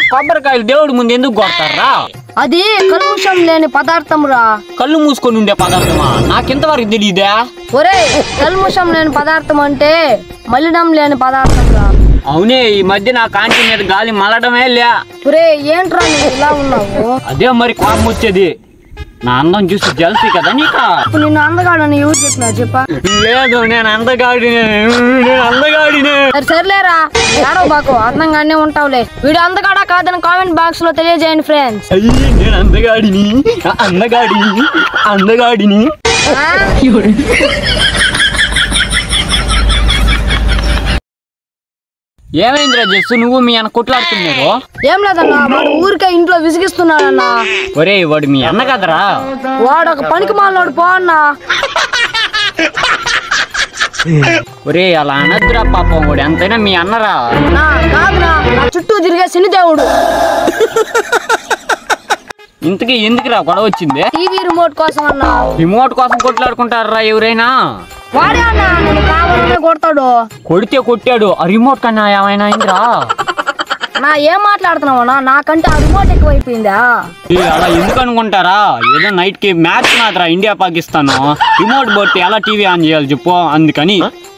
కొబ్బరికాయలు దేవుడి ముందు ఎందుకు కొడతారా అది కల్ముషం లేని పదార్థం రా కళ్ళు మూసుకొని ఉండే పదార్థమా నాకింతవరకు తెలియదా ఒరే కల్ముషం లేని పదార్థం అంటే మలినం లేని పదార్థం రా అవునే ఈ మధ్య నా కాంటి మీద గాలి మలడమే లే ఒరే ఏంట్రా నువ్వు ఇలా ఉన్నావు అదే మరి కోపం వచ్చేది నా అందం చూసి జల్సీ కదా నీకా ఇప్పుడు నిన్ను అందగాడని ఎవరు చెప్పినా చెప్పా లేదు నేను అందగాడినే నేను అందగాడినే సరే సర్లేరా ఏడవ బాకు అందంగానే ఉంటావులే వీడు అందగాడా కాదని కామెంట్ బాక్స్ లో తెలియజేయండి ఫ్రెండ్స్ అయ్యి నేను అందగాడిని అందగాడిని అందగాడిని ఏమైందిరా జస్సు నువ్వు మీ అన్న కొట్లాడుతున్నారు ఏం లేదన్నా వాడు ఊరికే ఇంట్లో విసిగిస్తున్నాడన్నా ఒరే వాడు మీ అన్న కదరా వాడు ఒక పనికి మాలోడు పో అన్నా ఒరే అలా అనద్దురా పాపం వాడు ఎంతైనా మీ అన్నరా నా కాదురా నా చుట్టూ తిరిగే శనిదేవుడు ఇంతకీ ఎందుకురా గొడవ వచ్చింది టీవీ రిమోట్ కోసం అన్నా రిమోట్ కోసం కొట్లాడుకుంటారా ఎవరైనా వాడే అన్నా నేను కావాలనే కొడతాడు కొడితే కొట్టాడు ఆ రిమోట్ కన్నా ఏమైనా అయిందిరా నా ఏం మాట్లాడుతున్నావు అన్నా నాకంటే ఆ రిమోట్ ఎక్కువైపోయిందా ఏ, అలా ఎందుకు అనుకుంటారా ఏదో నైట్ కి మ్యాచ్ మాత్రం ఇండియా పాకిస్తాన్ రిమోట్ బట్టి ఎలా టీవీ ఆన్ చేయాలి చెప్పు అందుకని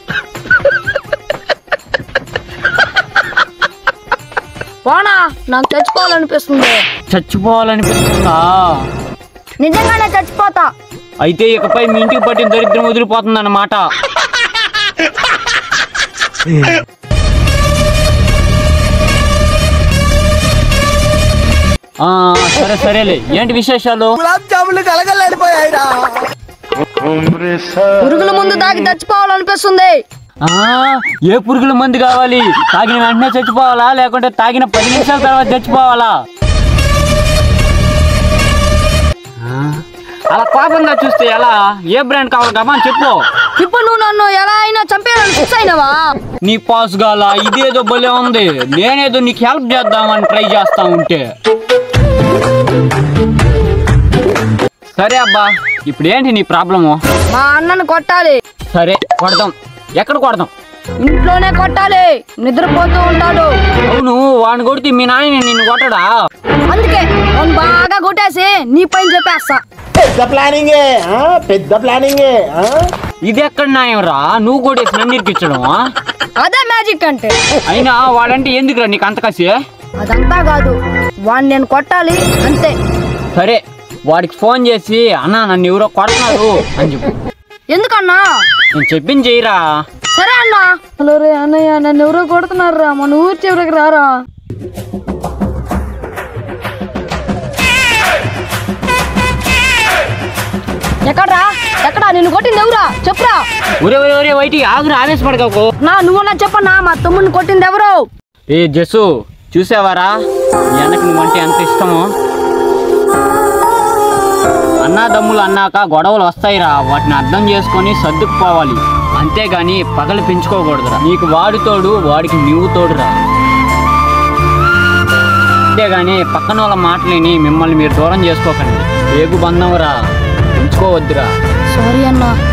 పోనా నాకు చచ్చిపోవాలనిపిస్తుంది చచ్చిపోవాలనిపిస్తుందా నిజంగానే చచ్చిపోతా అయితే ఇకపై మీ ఇంటికి పట్టిన దరిద్రం వదిలిపోతుంది అన్నమాట ఆ, సరే సరేలే ఏంటి విశేషాలు పురుగుల ముందు దాగి చచ్చిపోవాలనిపిస్తుంది ఆ ఏ పురుగుల మందు కావాలి తాగిన వెంటనే చచ్చిపోవాలా లేకుంటే తాగిన పది నిమిషాల తర్వాత చచ్చిపోవాలా ఆ, అలా కోపంగా చూస్తే ఎలా ఏ బ్రాండ్ కావాలి కమా చెప్పు ఇప్పుడు నువ్వు నన్ను ఎలా అయినా చంపేయాలని ఫిక్స్ అయినవా నీ పాస్ గాల ఇదేదో భలే ఉంది నేనేదో నీకు హెల్ప్ చేద్దామని ట్రై చేస్తా ఉంటే సరే అబ్బా ఇప్పుడు ఏంటి నీ ప్రాబ్లము మా అన్నను కొట్టాలి సరే కొడదాం ఎక్కడ కొడదాం ఇంట్లోనే కొట్టాలి నిద్రపోతూ ఉంటాడు అవును వాడిని కొడితే మీ నాయన నిన్ను కొట్టడా అందుకే నన్ను బాగా కొట్టేసి నీ పైన చెప్పేస్తా పెద్ద ప్లానింగే ఆ? పెద్ద ప్లానింగే ఆ? ఇది ఎక్కడ న్యాయం రా నువ్వు కొట్టేసి నన్ను ఇరికించడం అదే మ్యాజిక్ అంటే అయినా వాడంటే ఎందుకురా నీకు అంత కసి అదంతా కాదు వాడిని నేను కొట్టాలి అంతే సరే వాడికి ఫోన్ చేసి అన్నా నన్ను ఎవరో కొడుతున్నారు అని చెప్పు ఎందుకన్నా నేను చెప్పింది చెయ్యరా సరే అన్నా హలో రే అన్నయ్య నన్ను ఎవరో కొడుతున్నారా మన ఊరి చివరికి రారా ఎక్కడ్రా ఎక్కడా నిన్ను కొట్టింది ఎవరా చెప్పురా ఒరే ఒరే ఒరే వైటి ఆగురు ఆవేశపడకకు నా నువ్వన్నా చెప్పన్నా మా తమ్ముడిని కొట్టింది ఎవరు ఏ జస్సు చూసావారా మీ అన్నకి నువ్వంటే ఎంత ఇష్టమో అన్నాదమ్ములు అన్నాక గొడవలు వస్తాయిరా వాటిని అర్థం చేసుకొని సర్దుకుపోవాలి అంతేగాని పగలు పెంచుకోకూడదురా నీకు వాడి తోడు వాడికి నువ్వు తోడురా అంతేగాని పక్కన వాళ్ళ మాటలేని మిమ్మల్ని మీరు దూరం చేసుకోకండి ఏగు బంధంరా పెంచుకోవద్దురా సారీ అన్నా